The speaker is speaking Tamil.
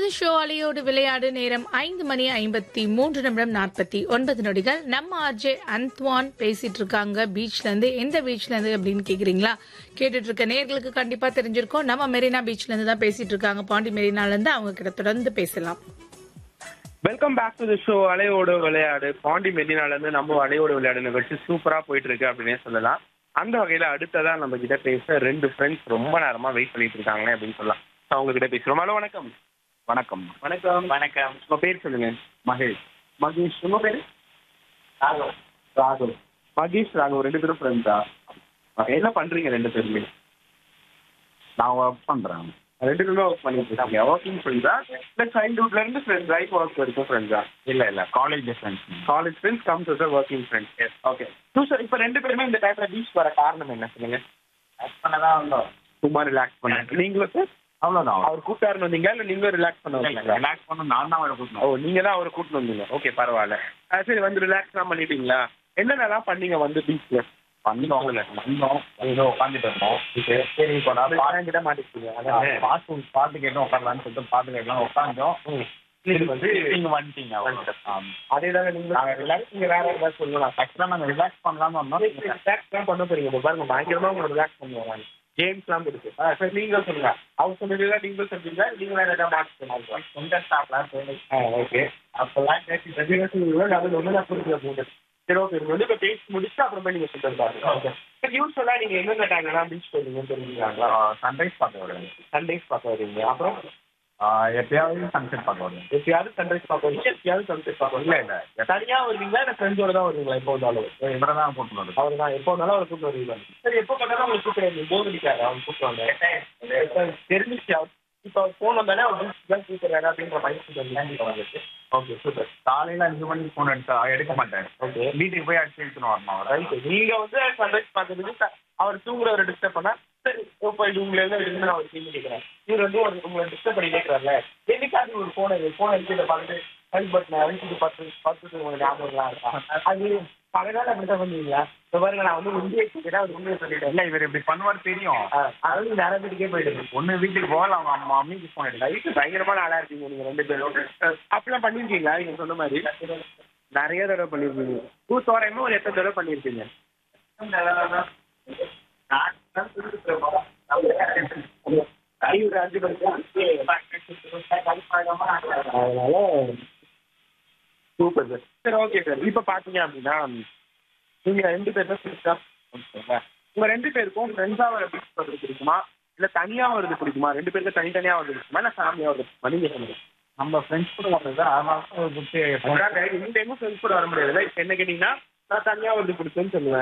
தி ஷோ அலையோடு விளையாடு நேரம் ஐந்து மணி ஐம்பத்தி மூன்று நிமிடம் நாற்பத்தி ஒன்பது நொடிகள் நம்ம ஆர்ஜே அந்த்வான் பேசிட்டு இருக்காங்க பீச்ல இருந்து எந்த பீச்ல இருந்து அப்படின்னு கேக்குறீங்களா கேட்டுட்டு இருக்க நேர்களுக்கு கண்டிப்பா தெரிஞ்சிருக்கும் நம்ம மெரினா பீச்ல இருந்து தான் பேசிட்டு இருக்காங்க பாண்டி மெரினால இருந்து அவங்க கிட்ட தொடர்ந்து பேசலாம் welcome back to the show அலையோடு விளையாடு பாண்டி மெரினால இருந்து நம்ம அலையோடு விளையாடு நிகழ்ச்சி சூப்பரா போயிட்டு இருக்கு அப்படின்னே சொல்லலாம் அந்த வகையில அடுத்ததா நம்ம கிட்ட பேச ரெண்டு ஃப்ரெண்ட்ஸ் ரொம்ப நேரமா வெயிட் பண்ணிட்டு இருக்காங்களே அப்படின்னு சொல்லலாம் So, அவங்க கிட்ட பேசுறோம் ஹலோ வணக்கம் வணக்கம் வணக்கம் வணக்கம் உங்க பேர் சொல்லுங்க மகேஷ் மகேஷ் உங்க பேரு ராகவ் ராகவ் மகேஷ் ராகவ் ரெண்டு பேரும் ஃப்ரெண்ட்ஸா என்ன பண்றீங்க ரெண்டு பேருமே நான் ஒர்க் பண்றேன் ரெண்டு பேருமே ஒர்க் பண்ணிட்டு இருக்காங்க ஒர்க்கிங் ஃப்ரெண்ட்ஸா இல்ல சைல்ட்ஹுட்ல இருந்து ஃப்ரெண்ட்ஸ் லைஃப் ஒர்க் வரைக்கும் ஃப்ரெண்ட்ஸா இல்ல இல்ல college friends college friends come to the working friends okay so sir இப்போ ரெண்டு பேருமே இந்த டைம்ல பீச் வர காரணம் என்ன சொல்லுங்க ஒர்க் பண்ணதான் வந்தோம் சும்மா ரிலாக்ஸ் பண்ண நீங்களும் சார் அவ்வளவுதான் அவர் கூப்பிட்டாருன்னு வந்தீங்களா இல்லை நீங்களும் ரிலாக்ஸ் பண்ண வந்தீங்களா ரிலாக்ஸ் பண்ண நான் தான் அவரை ஓ கூட்டணும் நீங்க தான் அவரை கூட்டிட்டு வந்தீங்க ஓகே பரவாயில்ல ஆ, சரி வந்து ரிலாக்ஸ்லாம் பண்ணிட்டீங்களா என்னென்னலாம் பண்ணீங்க வந்து பீச்ல வந்தோம் வந்தோம் ஏதோ உட்காந்துட்டு இருந்தோம் சரி இப்போ நான் பாட்டு கிட்ட மாட்டிக்கிட்டீங்க அதானே? பாட்டு பாட்டு கேட்டோம் உட்காரலான்னு சொல்லிட்டு பாட்டு கேட்கலாம் உட்காந்தோம் ம். நீங்க நீங்க வந்து வந்து நீங்க வந்துட்டீங்க அவ்வளவுதான். ஆமா. அதே தாங்க நீங்க நாங்க ரிலாக்ஸ் நீங்க வேற ஏதாவது சொல்லலாம் ஆக்சுவலா நாங்க ரிலாக்ஸ் பண்ணலாம்னு வந்தோம் ரிலாக்ஸ்லாம் பண்ண போறீங்க இப்போ பாருங்க பயங்கரமா உங்களை ரிலாக்ஸ் பண்ணுவாங்க கேம்ஸ்லாம் இருக்கு ஆ, சரி நீங்களும் சொல்லுங்க அவர் சொன்னதுல நீங்களும் சொல்றீங்க நீங்க வேற ஏதாவது மாற்றி சொந்த ஸ்டாப்லாம் சொல்லி ஓகே அப்பெல்லாம் பேசி சரி ஓகே வந்து இப்போ பேசி முடிச்சுட்டு அப்புறமே நீங்க சொல்றது பாருங்க ஓகே சரி யூஸ்வலா நீங்க எந்தெந்த டைம்லாம் பீச் போவீங்கன்னு தெரிஞ்சுக்கிறாங்களா சன்ரைஸ் பார்க்க வருவேன் சன்ரைஸ் பார்க்க வருவீங்க அப்புறம் எப்பயாவது சன்செட் பார்க்க வருவேன் எப்பயாவது சன்ரைஸ் பார்க்க வருவீங்க எப்பயாவது சன்செட் பார்க்க இல்ல வருவீங்க இல்ல தனியா வருவீங்களா இல்லை ஃப்ரெண்ட்ஸோட தான் வருவீங்களா எப்போ வந்தாலும் இவரை தான் கூட்டு வருது அவர் தான் எப்போ வந்தாலும் அவர் கூப்பிட்டு வருவீங்க சரி எப்போ பார்த்தாலும் அவங்க கூப்பிட்டு போர் அடிக்காரு அவங்க கூப்பிட்டு தெரிஞ்சிச்சு அவர் இப்போ அவர் ஃபோன் வந்தாலே அவர் பீச் தான் கூப்பிடுறாரு அப்படின்ற மைண்ட் வந்துருக்கு ஓகே சூப்பர் காலையில அஞ்சு மணிக்கு போன் எடுத்தா எடுக்க மாட்டேன் ஓகே வீட்டுக்கு போய் அடிச்சு எடுத்துன்னு வரணும் அவரை ரைட் நீங்க வந்து சன்ரைஸ் பார்க்கறதுக்கு த- அவர் தூங்குறவரை டிஸ்டர்ப் பண்ணா சரி இப்போ இது உங்களை எல்லாம் இருந்து நான் ஒரு கேள்வி கேட்குறேன் இவர் வந்து ஒரு உங்களை டிஸ்டர்ப் பண்ணி கேட்கறாருல என்னைக்காவது ஒரு ஃபோனை ஃபோன் எடுத்து பார்த்துட்டு ஹெல்ப் பட்டனை அழிச்சிட்டு பார்த்து பார்த்துட்டு உங்களுக்கு ஞாபகம்லாம் இருக்கா அது பல நாள் அப்படிதான் பண்ணுவீங்களா இப்போ பாருங்க நான் வந்து உண்மையை கேட்டா அவர் உண்மையை சொல்லிட்டேன் இல்ல இவர் இப்படி பண்ணுவார் தெரியும் ஆ, அதாவது நிறைய வீட்டுக்கே போயிட்டு ஒண்ணு வீட்டுக்கு போகல அவங்க அம்மா அம்மிக்கு போன் எடுக்கல லைஃப் பயங்கரமான ஆளா இருக்கீங்க நீங்க ரெண்டு பேரும் அஹ் அப்படிலாம் பண்ணிருக்கீங்களா நீங்க சொன்ன மாதிரி நிறைய தடவை பண்ணிருக்கீங்க டூ தோராயமா ஒரு எத்தனை தடவை பண்ணிருக்கீங்க ஐயோ, அஞ்சு அதனால சூப்பர் சார் சரி ஓகே சார் இப்போ பார்த்தீங்க அப்படின்னா நீங்க ரெண்டு பேரும் ஃப்ரெண்ட்ஸா உங்க ரெண்டு பேருக்கும் ஃப்ரெண்ட்ஸா வர பீச் போகிறது பிடிக்குமா இல்ல தனியா வருது பிடிக்குமா ரெண்டு பேருக்கு தனித்தனியா வருது பிடிக்குமா இல்ல ஃபேமிலியா வருது பிடிக்குமா நீங்க சொல்லுங்க நம்ம ஃப்ரெண்ட்ஸ் கூட வர்றது அதனால தான் ஒரு குட்டி அதாவது இந்த டைமும் ஃப்ரெண்ட்ஸ் கூட வர முடியாது இப்போ என்ன கேட்டீங்கன்னா நான் தனியா வருது பிடிக்குன்னு சொல்லுவேன்